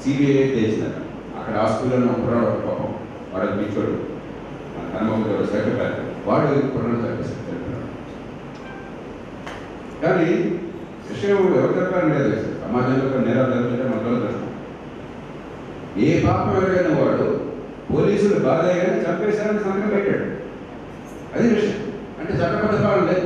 CBI చేసినారు అక్కడ హాస్పిటల్లో కుర్రాడు ఒక పాపం వాడు పిచ్చోడు మన కనమొక సెక్రటరీ వాడు కుర్రాడు చంపేశాడు చనిపోయాడు. కానీ విషయం ఎవరు చెప్పారని లేదు సమాజంలో ఒక నేరాలు జరుగుతుంటే మనలో కష్టం ఏ పాపం ఎవరైనా వాడు పోలీసులు బాధ అయ్యారని చంపేశారని సంతకం పెట్టాడు అది విషయం అంటే చట్టబద్ధ పాలన లేదు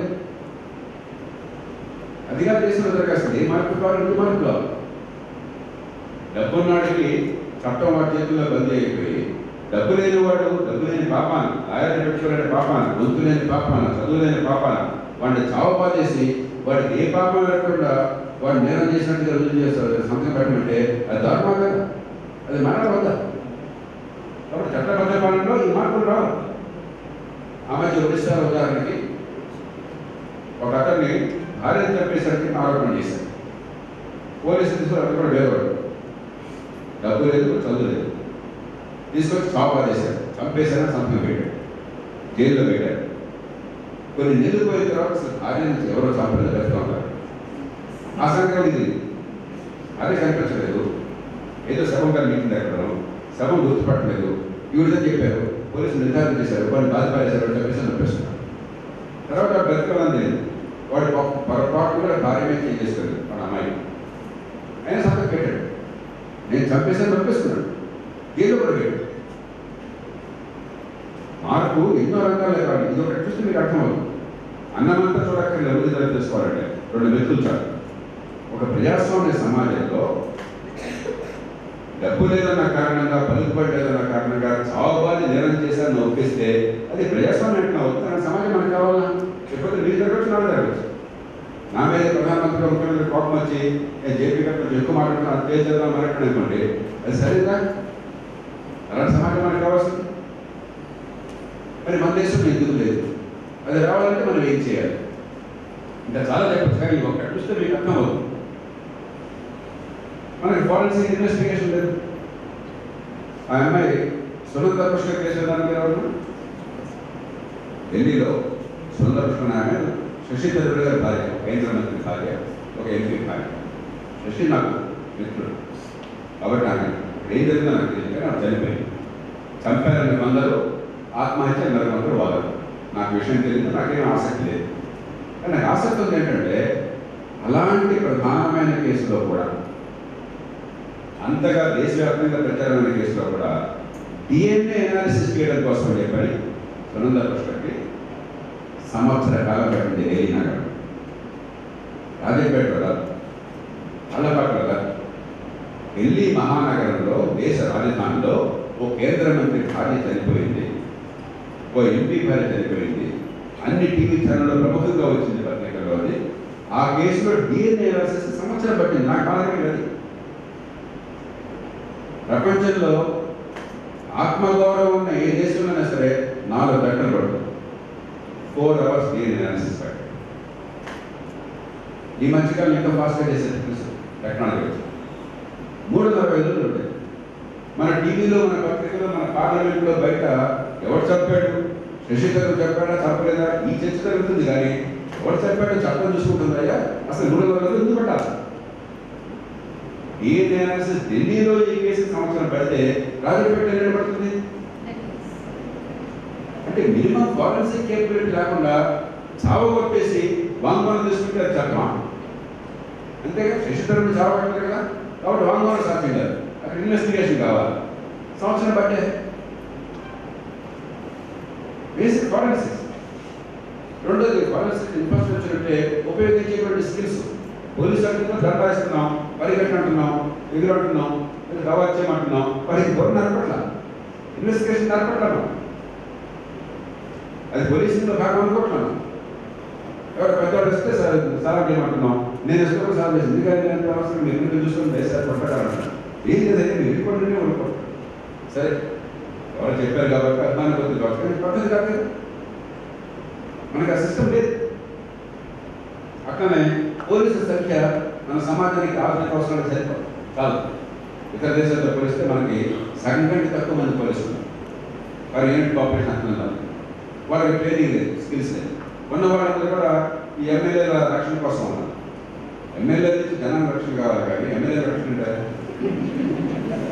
అధికార దేశంలో దరఖాస్తు ఏ మార్పు కావాలి రెండు మార్పు కావాలి డబ్బున్నాడికి చట్టం వాడి చేతుల్లో బందీ అయిపోయి డబ్బు లేని వాడు డబ్బు లేని పాపాన లాయర్ పెట్టుకోలేని పాపాన గొంతు లేని పాపాన చదువు లేని పాపాన వాడిని చావపాదేసి వాడికి ఏ పాపం లేకుండా వాడు నేరం చేసినట్టుగా రుజువు చేస్తారు సంతకం పెట్టమంటే అది దారుణం కదా అది మరణం వద్దా కాబట్టి చట్టబద్ధ పాలనలో ఈ మార్పులు రావు ఆ మధ్య ఒడిశా ఉదాహరణకి ఒక అతన్ని భార్యను చంపేసరికి ఆరోపణ చేశారు పోలీసులు తీసుకుని అతను కూడా వేరేవాడు డబ్బు లేదు చదువు లేదు తీసుకొచ్చి చావు ఆదేశారు చంపేశారని సంతకం పెట్టాడు జైల్లో పెట్టాడు కొన్ని నెలలు పోయిన తర్వాత అసలు భార్య నుంచి ఎవరో చంపలేదు బతుకుతా ఉంటారు ఆ సంక్రమణ ఇది అదే కనిపించలేదు ఏదో శవం గారు మీటింగ్ ఎక్కడం శవం గుర్తుపట్టలేదు ఈవిడదని చెప్పారు పోలీసులు నిర్ధారణ చేశారు వాడిని బాధపడేశారు చెప్పేసి చంపేస్తున్నారు తర్వాత బ్రతకమంది వాడు పాపం పొరపాటు కూడా భార్య మీద చేసుకోలేదు వాళ్ళ అమ్మాయి ఆయన సంతకం పెట్టాడు నేను చంపేసాను చంపేస్తున్నాడు జైల్లో కూడా పెట్టాడు మార్పు ఎన్నో రంగాల్లో కాదు ఇది ఒకటి చూస్తే మీకు అర్థమవుతుంది అన్నమంతా చూడక్కర్లేదు ఎవరి దగ్గర తెలుసుకోవాలంటే రెండు వ్యక్తులు చాలు ఒక ప్రజాస్వామ్య సమాజంలో డబ్బు లేదన్న కారణంగా పలుకుబడి లేదన్న కారణంగా చావుబాది నేరం చేశారని ఒప్పిస్తే అది ప్రజాస్వామ్యం ఎట్లా అవుతుంది ఆ సమాజం మనకు కావాలా ఎప్పుడు మీరు జరగచ్చు నాకు జరగచ్చు నా మీద ప్రధానమంత్రి ముఖ్యమంత్రి కోపం వచ్చి నేను జేపీ గారు కొంచెం ఎక్కువ మాట్లాడుతున్నా అది చేద్దాం మాట్లాడు అనుకోండి అది సరేదా అలాంటి సమాజం మనకు కావాల్సింది మరి మన దేశంలో ఎందుకు లేదు అది రావాలంటే మనం ఏం చేయాలి ఇంకా చాలా చెప్పచ్చు కానీ ఒక్కటి చూస్తే మీకు అర్థం అవుతుంది మనకి ఫారెన్సిక్ ఇన్వెస్టిగేషన్ లేదు ఆ అమ్మాయి సునంద కృష్ణ కేసు దానికి ఎవరు ఢిల్లీలో సునంద కృష్ణ ఆమె శశి తరూర్ గారి భార్య కేంద్ర మంత్రి భార్య ఒక ఎంపీ భార్య శశి నాకు మిత్రుడు కాబట్టి ఆమె ఏం జరిగిందో నాకు తెలియదు కానీ ఆమె చనిపోయింది చంపారని కొందరు ఆత్మహత్య మరికొందరు వాదరు నాకు విషయం తెలియదు నాకేం ఆసక్తి లేదు కానీ నాకు ఆసక్తి ఉంది ఏంటంటే అలాంటి ప్రధానమైన కేసులో కూడా అంతగా దేశవ్యాప్తంగా ప్రచారమైన కేసులో కూడా డిఎన్ఏ అనాలిసిస్ చేయడం కోసం చెప్పని సునంద కృష్ణకి సంవత్సర కాలం పట్టింది ఢిల్లీ నగరం రాజంపేట కాదు అల్లపట్ల కాదు ఢిల్లీ మహానగరంలో దేశ రాజధానిలో ఓ కేంద్ర మంత్రి భార్య చనిపోయింది ఓ ఎంపీ భార్య చనిపోయింది అన్ని టీవీ ఛానల్లో ప్రముఖంగా వచ్చింది పత్రికల్లో అది ఆ కేసులో డిఎన్ఏ అనాలిసిస్ సంవత్సరం పట్టింది నా కాలమే అది ప్రపంచంలో ఆత్మగౌరవం ఉన్న ఏ దేశంలోనే సరే నాలుగు గంటలు పడుతుంది ఫోర్ అవర్స్ డిఎన్ఏ అనాలిసిస్ పట్టింది ఈ మధ్యకాలం ఎంత ఫాస్ట్గా చేసేది తెలుసు టెక్నాలజీ వచ్చి మూడు నలభై ఐదు రోజులు ఉంటాయి మన టీవీలో మన పత్రికలో మన పార్లమెంట్లో బయట ఎవరు చెప్పాడు శశిధర్ చెప్పాడా చెప్పలేదా ఈ చర్చ జరుగుతుంది కానీ ఎవరు చెప్పాడో చట్టం చూసుకుంటుందయ్యా అసలు మూడు వందల రోజులు ఎందుకు పెట్టాలి ఈ అనాలిసిస్ ఢిల్లీలో ఈ కేసు సంవత్సరం పెడితే రాజపేట ఎన్ని పడుతుంది అంటే మినిమం ఫారెన్సిక్ కేపబిలిటీ లేకుండా చావ కొట్టేసి వాంగ్మూలం తీసుకుంటే అది చట్టమా అంతేగా శశిధరుడు చావ పెట్టలేదు కదా కాబట్టి వాంగ్మూలం సాధ్యం కాదు అక్కడ ఇన్వెస్టిగేషన్ కావాలి సంవత్సరం పట్టే బేసిక్ ఫారెన్సిక్స్ రెండోది ఫారెన్సిక్ ఇన్ఫ్రాస్ట్రక్చర్ అంటే ఉపయోగించేటువంటి స్కిల్స్ పోలీసు అంటున్నాం దండాయిస్తున్నాం పరిగెట్టు అంటున్నాం ఎదురు అంటున్నాం రవాచ్యం అంటున్నాం మరి బొర్ర నడపట్ల ఇన్వెస్టిగేషన్ నడపట్ల అది పోలీసులో భాగం అనుకుంటున్నాను ఎవరు పెద్దవాడు వస్తే సార్ సార్ చేయమంటున్నాం నేను వేసుకోవడం సార్ చేసింది ఎందుకంటే నేను అవసరం మీరు ఎందుకు చూసుకుంటే సార్ కొట్టగలంటాను ఏం లేదంటే మీరు ఇరుక్కుంటూనే ఉండిపోతారు సరే ఎవరు చెప్పారు కాబట్టి అర్థాన్ని కొద్ది కాబట్టి పద్ధతి కాదు కదా. మనకి ఆ సిస్టమ్ లేదు అట్లనే పోలీసుల సంఖ్య మన సమాజానికి ఆధునిక అవసరాలకు సరిపోదు కాదు ఇతర దేశాలతో పోలిస్తే మనకి సగం కంటే తక్కువ మంది పోలీసులు ఉన్నారు. వారి యూనిట్ పాపులేషన్ అంత ఉన్నారు వాళ్ళకి ట్రైనింగ్ లేదు స్కిల్స్ లేదు ఉన్న వాళ్ళందరూ కూడా ఈ ఎమ్మెల్యేల రక్షణ కోసం ఉన్నారు ఎమ్మెల్యే నుంచి జనాల రక్షణ కావాలి కానీ ఎమ్మెల్యే రక్షణ అంటే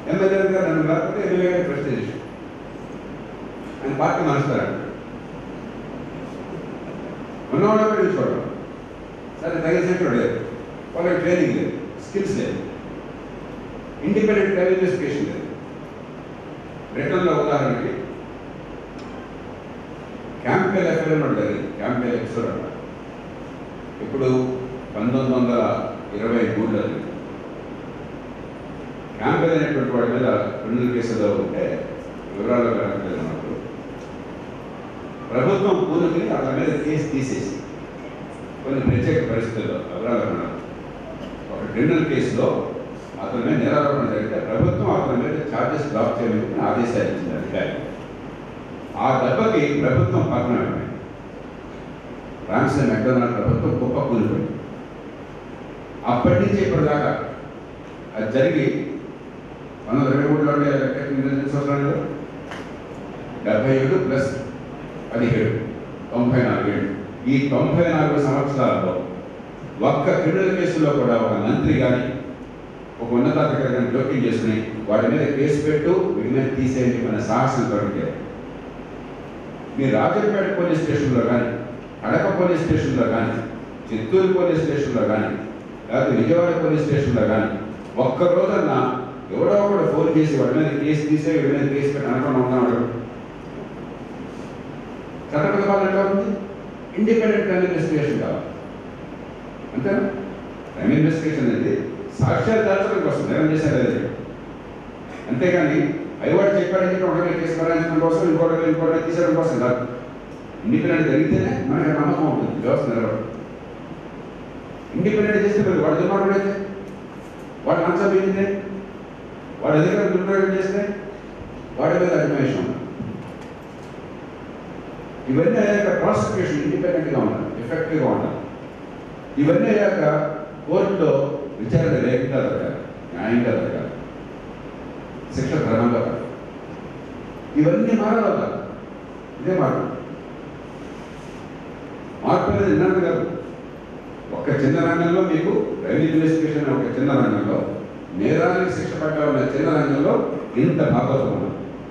ఎమ్మెల్యే గారు నన్ను రాకపోతే ఎమ్మెల్యే గారి ప్రెస్టేజ్ ఆయన పార్టీ మారుస్తారంట ఉన్నవాడు కూడా చూడడం సరే తగిన లేదు వాళ్ళకి ట్రైనింగ్ లేదు స్కిల్స్ లేదు ఇండిపెండెంట్ టైం ఇన్వెస్టిగేషన్ లేదు బ్రిటన్లో ఉదాహరణకి క్యాంపెల్ ఎఫ్ఐఆర్ అని జరిగింది క్యాంపెల్ ఎపిసోడ్ అంట ఇప్పుడు పంతొమ్మిది వందల ఇరవై మూడులో జరిగింది క్యాంపెల్ అనేటువంటి వాడి మీద క్రిమినల్ కేసులో ఉంటే వివరాలు కనుక మనకు ప్రభుత్వం పూనుకుని అతని మీద కేసు తీసేసి కొన్ని ప్రత్యేక పరిస్థితుల్లో వివరాలు కన్నా ఒక క్రిమినల్ కేసులో అతని మీద నిరారోపణ జరిగితే ప్రభుత్వం అతని మీద ఛార్జెస్ డ్రాప్ చేయమని ఆదేశాలు ఇచ్చింది అధికారి ఆ దెబ్బకి ప్రభుత్వం పతనం అయిపోయింది రామ్సే మెక్డొనాల్డ్ ప్రభుత్వం గొప్ప కూలిపోయింది అప్పటి నుంచి ఇప్పటిదాకా అది జరిగి పంతొమ్మిది ఇరవై మూడులో ఉండే ఎన్ని సంవత్సరాలు డెబ్బై ఏడు ప్లస్ పదిహేడు తొంభై నాలుగు ఏళ్ళు ఈ తొంభై నాలుగు సంవత్సరాల్లో ఒక్క క్రిమినల్ కేసులో కూడా ఒక మంత్రి కానీ ఒక ఉన్నతాధికారి కానీ జోక్యం చేసుకుని వాడి మీద కేసు పెట్టు వీడి మీద తీసేయండి మన సాహసం దొరికితే మీ రాజంపేట పోలీస్ స్టేషన్లో కానీ కడప పోలీస్ స్టేషన్లో కానీ చిత్తూరు పోలీస్ స్టేషన్లో కానీ లేకపోతే విజయవాడ పోలీస్ స్టేషన్లో కానీ ఒక్క రోజన్నా ఎవడో ఒకడు ఫోన్ చేసి వాడి మీద కేసు తీసే వీడి మీద కేసు పెట్టి అనుకున్నా ఉన్నాడు చట్టప్రతిపాదన ఎట్లా ఉంది ఇండిపెండెంట్ క్రైమ్ ఇన్వెస్టిగేషన్ కావాలి అంతేనా క్రైమ్ ఇన్వెస్టిగేషన్ అనేది సాక్ష్యాలు దాచడం కోసం నేరం చేశారు అది అంతేగాని అయ్యవాడు చెప్పాడని చెప్పి ఒకటి కేసు బరాయించడం కోసం ఇంకోటి ఇంకోటి తీసేయడం కోసం కాదు ఇండిపెండెంట్ జరిగితేనే మనకి నమ్మకం ఉంటుంది వ్యవస్థ నిలబడి ఇండిపెండెంట్ చేస్తే మరి వాడు దుర్మార్గుడు అయితే వాడు ఆన్సర్ ఏంటంటే వాడి అధికారం దుర్ప్రయోగం చేస్తే వాడి మీద అభిమేషం ఉంది ఇవన్నీ అయ్యాక ప్రాసిక్యూషన్ ఇండిపెండెంట్గా ఉండాలి ఎఫెక్టివ్గా ఉండాలి ఇవన్నీ అయ్యాక కోర్టులో విచారణ లేకుండా జరగాలి న్యాయంగా జరగాలి శిక్ష ధర్మంగా పడాలి ఇవన్నీ మారాలి ఇదే మార్పు మార్పు అనేది నిన్నది కాదు ఒక చిన్న రంగంలో మీకు రెవెన్యూ ఇన్వెస్టిగేషన్ ఒక చిన్న రంగంలో నేరానికి శిక్ష పట్టాలన్న చిన్న రంగంలో ఇంత భాగవతం ఉన్నది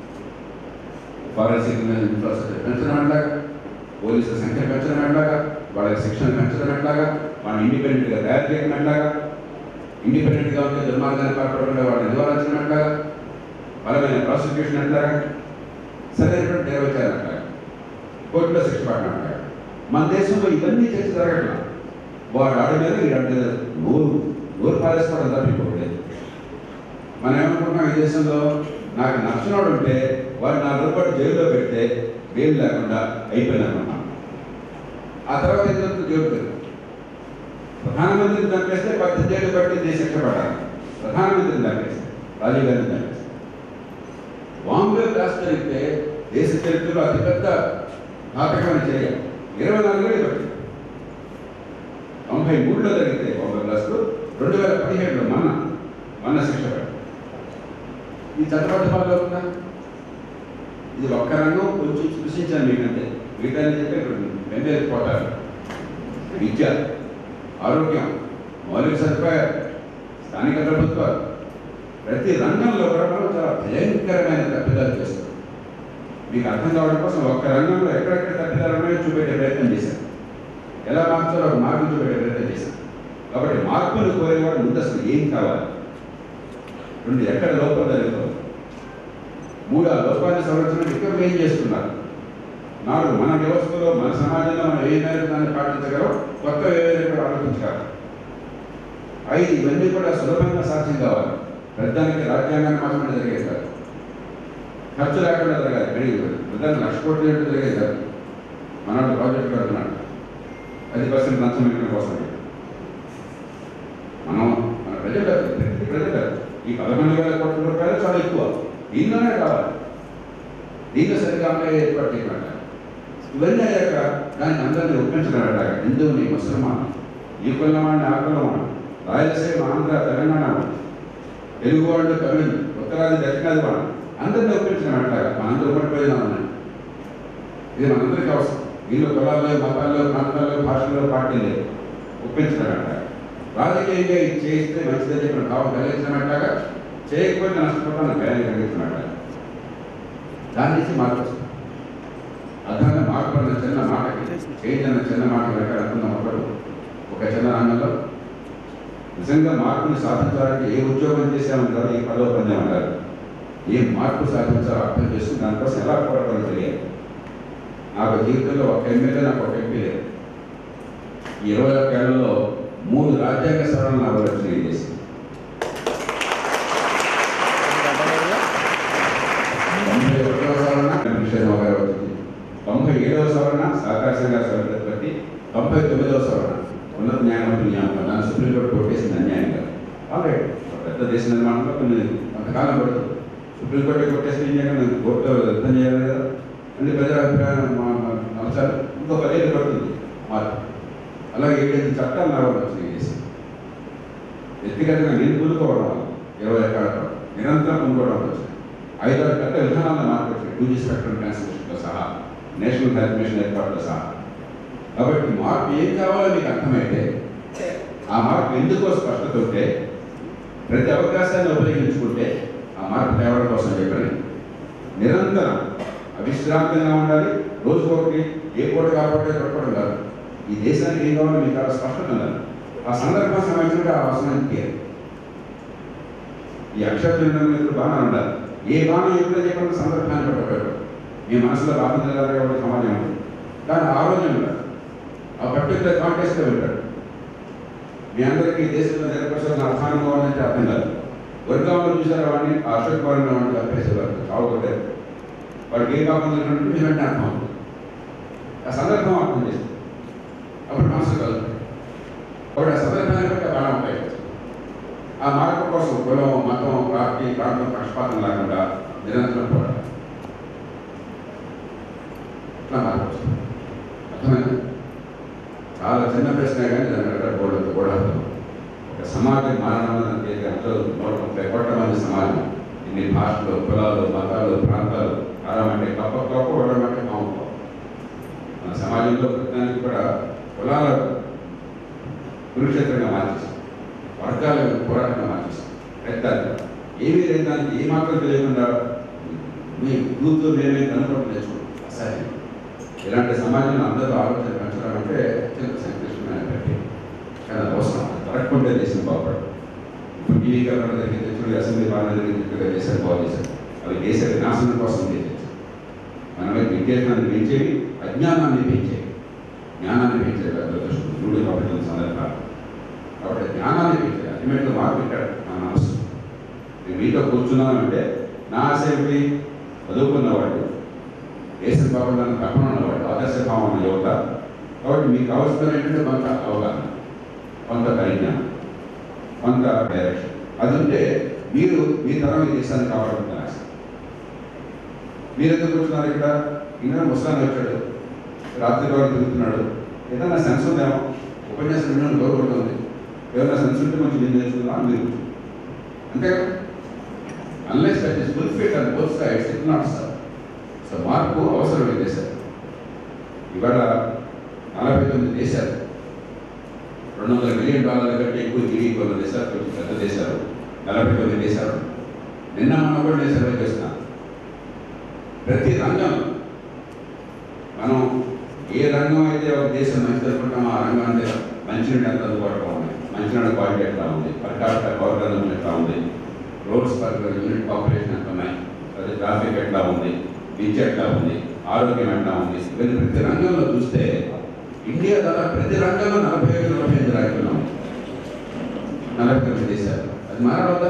ఫారెన్సిక్ ఇన్ఫ్రాస్ట్రక్చర్ పెంచడం ఎట్లాగా పోలీసుల సంఖ్య పెంచడం ఎట్లాగా వాళ్ళకి శిక్షణ పెంచడం ఎట్లాగా వాళ్ళని ఇండిపెండెంట్గా తయారు చేయడం ఎట్లాగా ఇండిపెండెంట్గా ఉంటే దుర్మార్గాన్ని పాల్పడకుండా వాళ్ళని నివారించడం ఎట్లాగా బలమైన ప్రాసిక్యూషన్ ఎట్లాగా సరైనటువంటి నిర్వచారం ఎట్లాగా కోర్టులో శిక్ష పడడం ఎట్లాగా మన దేశంలో ఇవన్నీ చర్చ జరగట్లా వాడు ఆడ మీద వీడు ఆడ మీద నోరు నోరు పారేసుకోవడం తప్పిపోలేదు మనం ఏమనుకుంటున్నాం ఈ దేశంలో నాకు నచ్చినోడు ఉంటే వాడు నాలుగు రూపాయలు జైల్లో పెడితే బెయిల్ లేకుండా అయిపోయినామన్నాం ఆ తర్వాత ఏం జరుగుతుంది జరుగుతుంది ప్రధానమంత్రిని చంపేస్తే పద్దెనిమిది ఏళ్ళు బట్టి దేశ శిక్ష పడాలి ప్రధానమంత్రిని చంపేస్తే రాజీవ్ గాంధీని చంపేస్తే బాంబే బ్లాస్ట్ జరిగితే దేశ చరిత్రలో అతిపెద్ద ఘాతకమైన చర్య ఇరవై నాలుగు ఏళ్ళు పట్టింది తొంభై మూడులో జరిగితే బాంబే బ్లాస్ట్ రెండు వేల పదిహేడులో మన మన శిక్ష పడింది ఈ చట్టబద్ధపాలు ఉందా ఇది ఒక్క రంగం కొంచెం సృష్టించాను మీకంటే మిగతా చెప్పే వెంటేసిపోతారు విద్య ఆరోగ్యం మౌలిక సదుపాయాలు స్థానిక ప్రభుత్వాలు ప్రతి రంగంలో కూడా మనం చాలా భయంకరమైన తప్పిదాలు చేస్తాం మీకు అర్థం కావడం కోసం ఒక్క రంగంలో ఎక్కడెక్కడ తప్పిదాలు ఉన్నాయో చూపెట్టే ప్రయత్నం చేశాను ఎలా మార్చాలో ఒక మార్గం చూపెట్టే ప్రయత్నం చేశాను కాబట్టి మార్పును కోరేవాడు ముందు అసలు ఏం కావాలి రెండు ఎక్కడ లోపం జరుగుతుంది మూడు ఆ లోపాన్ని సంరక్షణ ఇక్కడ ఏం చేస్తున్నారు నాలుగు మన వ్యవస్థలో మన సమాజంలో మనం ఏ మేరకు దాన్ని పాటించగలం కొత్త ఏవైనా కూడా ఆలోచించగలం ఐదు ఇవన్నీ కూడా సులభంగా సాధ్యం కావాలి పెద్దానికి రాజ్యాంగాన్ని మాత్రమే జరిగేది కాదు ఖర్చు లేకుండా జరగాలి పెరిగి పెద్దానికి లక్ష కోట్లు ఏంటో జరిగేది కాదు మనవాడు ప్రాజెక్ట్ కడుతున్నాడు పది పర్సెంట్ లంచం ఇవ్వడం కోసం మనం మన ప్రజలు ప్రతి ప్రజలు ఈ పదకొండు వేల కోట్ల రూపాయలు చాలా ఎక్కువ దీనిలోనే కావాలి దీంట్లో సరిగ్గా అమ్మాయి ఏర్పాటు చేయమంట ఇవన్నీ అయ్యాక దానికి అందరినీ ఒప్పించగలట హిందువుని ముసల్మాన్ ఈ కులం వాడిని ఆ కులం వాడిని రాయలసీమ ఆంధ్ర తెలంగాణ వాడిని తెలుగు వాళ్ళు తమిళ ఉత్తరాది దక్షిణాది వాడు అందరినీ ఒప్పించడం అట్లాగా మనందరూ పడిపోయినా ఉన్నాయి ఇది మనందరికీ అవసరం వీళ్ళు కులాల్లో మతాల్లో ప్రాంతాల్లో భాషల్లో పార్టీ లేదు ఒప్పించడం అట్లాగా రాజకీయంగా ఇది చేయిస్తే మంచిదని చెప్పిన భావం కలిగించడం అట్లాగా చేయకపోతే నష్టపోతాను భయం కలిగిస్తున్నాడు దాని నుంచి మార్పు వస్తుంది అర్థంగా మార్పు అన్న చిన్న మాటకి చేంజ్ అన్న చిన్న మాట వెనక అనుకున్న ఒకడు ఒక చిన్న రంగంలో నిజంగా మార్పుని సాధించాలంటే ఏ ఉద్యోగం చేసామంటారు ఏ పదవ పొందాం అంటారు ఏ మార్పు సాధించాలో అర్థం చేసుకుని దానికోసం ఎలా పోరాడాలో తెలియాలి నాకు జీవితంలో ఒక ఎమ్మెల్యే నాకు ఒక ఎంపీ లేదు ఈ ఇరవై ఒక్క ఏళ్లలో మూడు రాజ్యాంగ సవరణలు నాకు వచ్చినాయి చేసి తొంభై ఒకటవ సవరణ నిషేధం గారు వచ్చింది తొంభై ఏడవ సవరణ సహకార సంఘ సవరణ బట్టి తొంభై తొమ్మిదవ సవరణ ఉన్నత న్యాయమంత్రి న్యాయం దాన్ని సుప్రీంకోర్టు కొట్టేసింది అన్యాయంగా ఆల్రైట్ పెద్ద దేశ నిర్మాణంలో కొన్ని కొంతకాలం పడుతుంది సుప్రీంకోర్టు కొట్టేసి ఏం చేయాలి కోర్టు అర్థం చేయాలి కదా అన్ని ప్రజల అభిప్రాయం మా- మా- నచ్చాలి ఇంకో పదేళ్ళు పడుతుంది మార్పు అలాగే ఏడైదు చట్టాలు నా వాళ్ళు వచ్చినాయి చేసి వ్యక్తిగతంగా నేను కూడుకోవడం వల్ల ఇరవై ఎకరాల పాటు నిరంతరం కొనుక్కోవడం వచ్చింది ఐదారు పెద్ద విధానాలను మార్పొచ్చాయి టూ జీ స్పెక్ట్రమ్ ట్రాన్స్మిషన్తో సహా నేషనల్ హెల్త్ మిషన్ ఏర్పాటుతో సహా కాబట్టి మార్పు ఏం కావాలో మీకు అర్థమైతే ఆ మార్పు ఎందుకో స్పష్టత ఉంటే ప్రతి అవకాశాన్ని ఉపయోగించుకుంటే ఆ మార్పు తేవడం కోసం చెప్పని నిరంతరం అవిశ్రాంతంగా ఉండాలి రోజుకొకటి ఏ పూట కాబట్టి దొరకడం కాదు ఈ దేశానికి ఏం కావాలో మీకు చాలా స్పష్టత ఉండాలి ఆ సందర్భం సంబంధించిన ఆ అవసరానికి తీయాలి ఈ అక్షరచంద్రం మీద బాగా ఉండాలి ఏ బాణం ఎప్పుడో చెప్పిన సందర్భాన్ని పట్టబెట్టారు మీ మనసులో బాధ నిలబడే సమాజం ఉంటుంది కానీ ఆ రోజు ఉండాలి ఆ పర్టికులర్ కాంటెస్ట్లో ఉంటాడు మీ అందరికీ ఈ దేశంలో నిరపక్షణ అర్థానం కావాలంటే అర్థం కాదు వర్గంలో చూసారా వాడిని ఆ అశోక్ కుమార్ వాడిని చంపేసేవారు చావు కొట్టారు వాడికి ఏం కాకుండా ఉన్నట్టు మీ వెంటనే అర్థం అవుతుంది ఆ సందర్భం అర్థం చేస్తుంది అప్పుడు మనసు కలుగుతుంది అప్పుడు ఆ సందర్భాన్ని బట్టి ఆ బాణం ఉపయోగించాలి ఆ మార్పు కోసం కులం మతం పార్టీ ప్రాంతం పక్షపాతం లేకుండా నిరంతరం పోరాడాలి ఇట్లా మార్పు వస్తుంది అర్థమైంది చాలా చిన్న ప్రశ్న కానీ దాని వెనక కూడా కూడా అర్థం. ఒక సమాజం మారడం అంటే అందులో నూట ముప్పై కోట్ల మంది సమాజం ఇన్ని భాషలు కులాలు మతాలు ప్రాంతాలు కారం అంటే గొప్ప గొప్ప ఉండడం అంటే మామూలు మన సమాజంలో ప్రతిదానికి కూడా కులాల కురుక్షేత్రంగా మార్చేస్తాం వర్గాల పోరాటంగా మార్చేస్తాం పెద్ద ఏమీ లేని దానికి ఏమాత్రం తెలియకుండా మీ కూతురు మేమే కనుకోవడం నేర్చుకుంటాం అసహ్యం ఇలాంటి సమాజంలో అందరూ ఆలోచన పెంచడం అంటే అత్యంత సంక్లిష్టమైన ప్రక్రియ కానీ అది అవసరం అది దొరకకుంటే దేశం బాగుపడదు ఇప్పుడు టీవీ కెమెరా దగ్గర తెచ్చుకుని అసెంబ్లీ పాలన దగ్గర తెచ్చుకుని దేశాన్ని బాగు చేశారు అవి దేశ వినాశనం కోసం చేశారు మనమే విద్యార్థాన్ని పెంచేవి అజ్ఞానాన్ని పెంచేవి జ్ఞానాన్ని పెంచేవి దురదృష్టం చూడు కాబట్టి సందర్భాలు కాబట్టి జ్ఞానాన్ని పెంచేది అల్టిమేట్గా మార్పు ఇక్కడ మన మనసు నేను మీతో కూర్చున్నానంటే నా ఆశ ఏమిటి చదువుకున్నవాడు దేశం బాగుండాలని తపన ఉన్నవాడు ఆదర్శభావం ఉన్న యువత కాబట్టి మీకు అవసరం ఏంటంటే కొంత అవగాహన కొంత పరిజ్ఞానం కొంత డైరెక్షన్ అది ఉంటే మీరు మీ తరం ఈ దేశాన్ని కాపాడుకుంటారు ఆశ మీరు ఎందుకు కూర్చున్నారు ఇక్కడ ఇంకా ముసలాన్ని వచ్చాడు రాత్రి కావాలి తిరుగుతున్నాడు ఏదైనా సెన్స్ ఉందేమో ఉపన్యాసం వినడం గౌరవపడుతుంది ఏదైనా సెన్స్ ఉంటే కొంచెం నేను నేర్చుకుందాం అని మీరు కూర్చున్నారు. అంతే కదా unless that is fulfil and both sides it not sir so మార్పు అవసరమైన దేశాలు ఇవాళ నలభై తొమ్మిది దేశాలు రెండు వందల మిలియన్ డాలర్ల కంటే ఎక్కువ జీడీపీ ఉన్న దేశాలు కొంచెం పెద్ద దేశాలు నలభై తొమ్మిది దేశాలు నిన్న మనం కూడా నేను సర్వే చేస్తున్నాను ప్రతి రంగం మనం ఏ రంగం అయితే ఒక దేశం మంచి అనుకుంటామో ఆ రంగం అంటే మంచినీళ్ళు ఎంత అందుబాటులో ఉన్నాయి మంచినీళ్ళ క్వాలిటీ ఎట్లా ఉంది పర్ క్యాపిటల్ పవర్ ఎట్లా ఉంది రోడ్స్ పర్ యూనిట్ పాపులేషన్ ఎంత ఉన్నాయి అదే ట్రాఫిక్ ఎట్లా ఉంది విద్య ఎట్లా ఉంది ఆరోగ్యం ఎట్లా ఉంది ఇవన్నీ ప్రతి రంగంలో చూస్తే ఇండియా దాదాపు ప్రతి రంగంలో నలభై ఐదు నలభై ఐదు ర్యాంకులు ఉన్నాయి నలభై తొమ్మిది దేశాలు అది మారవద్దా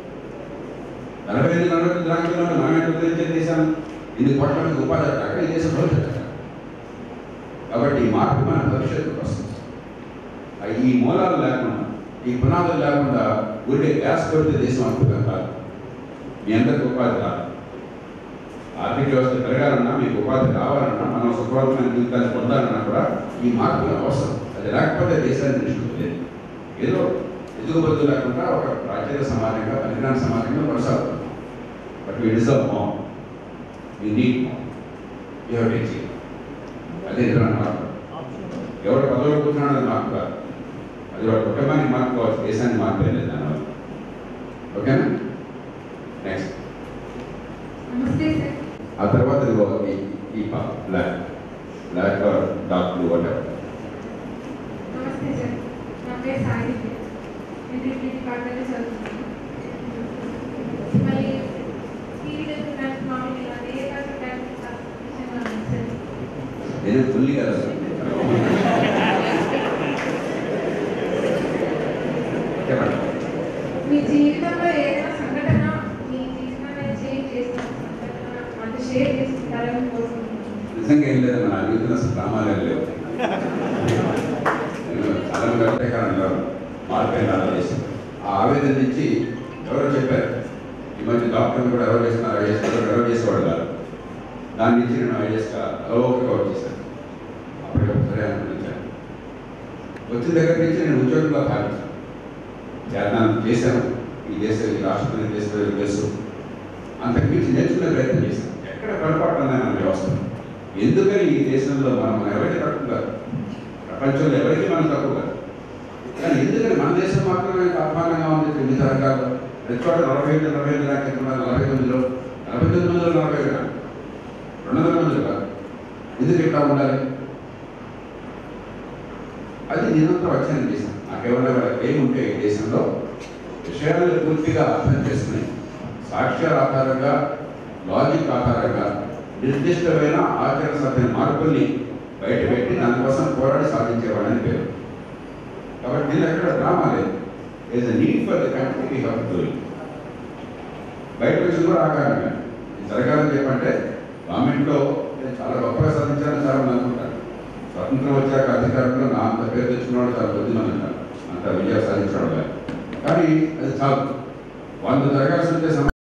నలభై ఐదు నలభై తొమ్మిది ర్యాంకుల్లో మనం ఎట్లా గురించి దేశం ఇది కోట్ల మంది ఉపాధి అక్కడ ఈ దేశం భవిష్యత్తు అక్కడ. కాబట్టి ఈ మార్పు మన భవిష్యత్తు కోసం ఆ ఈ మూలాలు లేకుండా ఈ పునాదులు లేకుండా ఊరికే గ్యాస్ కొడితే దేశం అద్భుతం కాదు మీ అందరికి ఉపాధి రాదు ఆర్థిక వ్యవస్థ పెరగాలన్నా మీకు ఉపాధి రావాలన్నా మనం సుఖవంతమైన జీవితాన్ని పొందాలన్నా కూడా ఈ మార్పులు అవసరం అది లేకపోతే దేశాన్ని నిష్కృతలేదు ఏదో ఎదుగుబడులు లేకుండా ఒక ప్రాచీన సమాజంగా పరిజ్ఞాన సమాజంగా కొనసాగుతున్నాం but we deserve more you need more you have to achieve అదే నిజమైన మార్పు ఎవరు పదవిలో కూర్చున్నాడో అది మార్పు కాదు అది వాడి కుటుంబానికి మార్పు కావచ్చు దేశానికి మార్పు లేదు దానివల్ల ఓకేనా డిపార్ట్మెంట్ చదువుతున్నాను మళ్ళీ స్పీడ్ టైప్ మామూలుగా ఏ టైప్ టైప్ నేను ఫుల్లీ కదా చెప్పండి మీ జీవితంలో ఏదైనా సంఘటన మీ జీవితాన్ని చేంజ్ చేసిన సంఘటన అంటే షేర్ చేసుకుంటారని కోరుకుంటున్నాను నిజంగా ఏం లేదు మన అడుగుతున్న అసలు డ్రామాలు ఏం లేవు నేను చాలా మంది వ్యవసాయకారులు మార్కెట్ ఆలోచిస్తాను ఆ ఆవేదన నుంచి ఎవరో చెప్పారు ఈ మధ్య డాక్టర్లు కూడా ఎవరు చేస్తున్నారు ఐఎస్ ఎవరు చేసేవాడు కాదు దాని నుంచి నేను ఐఎస్గా అలవోకగా వచ్చేసాను అప్పటికి ఒకసారి అనుకుంటాను వచ్చిన దగ్గర నుంచి నేను ఉద్యోగంగా భావించాను ధ్యానం చేశాను ఈ దేశ ఈ రాష్ట్రంలో దేశ ప్రజలకు తెలుసు అంతకు మించి నేర్చుకునే ప్రయత్నం చేశాను ఎక్కడ పొరపాటు ఉన్నాయి మన వ్యవస్థ ఎందుకని ఈ దేశంలో మనం మనం ఎవరికి తక్కువ కాదు ప్రపంచంలో ఎవరికి మనం తక్కువ కాదు కానీ ఎందుకని మన దేశం మాత్రమే ఇంత అధ్వానంగా ఉంది వివిధ రకాలు ప్రతి చోట నలభై ఐదు నలభై ఐదు దాకా ఉన్నారు నలభై తొమ్మిదిలో నలభై తొమ్మిది మందిలో నలభై ఐదు కాదు రెండు వందల మంది కాదు ఎందుకు ఇట్లా ఉండాలి అది నిరంతరం అధ్యయనం చేశాను నాకేమన్నా ఏముంటే ఈ దేశంలో విషయాలను పూర్తిగా అర్థం చేసుకుని సాక్ష్యాల ఆధారంగా లాజిక్ ఆధారంగా నిర్దిష్టమైన ఆచరణ సాధ్యమైన మార్పుల్ని బయటపెట్టి దానికోసం పోరాడి సాధించేవాడని పేరు కాబట్టి నేను ఎక్కడ డ్రామా లేదు is need for the country we have to బయట వచ్చింది కూడా ఆ కారణంగా ఇది జరగాలని చెప్పంటే గవర్నమెంట్లో నేను చాలా గొప్పగా సాధించాలని చాలా మంది అనుకుంటాను స్వతంత్రం వచ్చాక అధికారంలో నా అంత పేరు తెచ్చుకున్నవాడు చాలా కొద్ది మంది ఉంటారు అంత విజయాలు సాధించడం లేదు కానీ అది చాలు వంద జరగాల్సి ఉంటే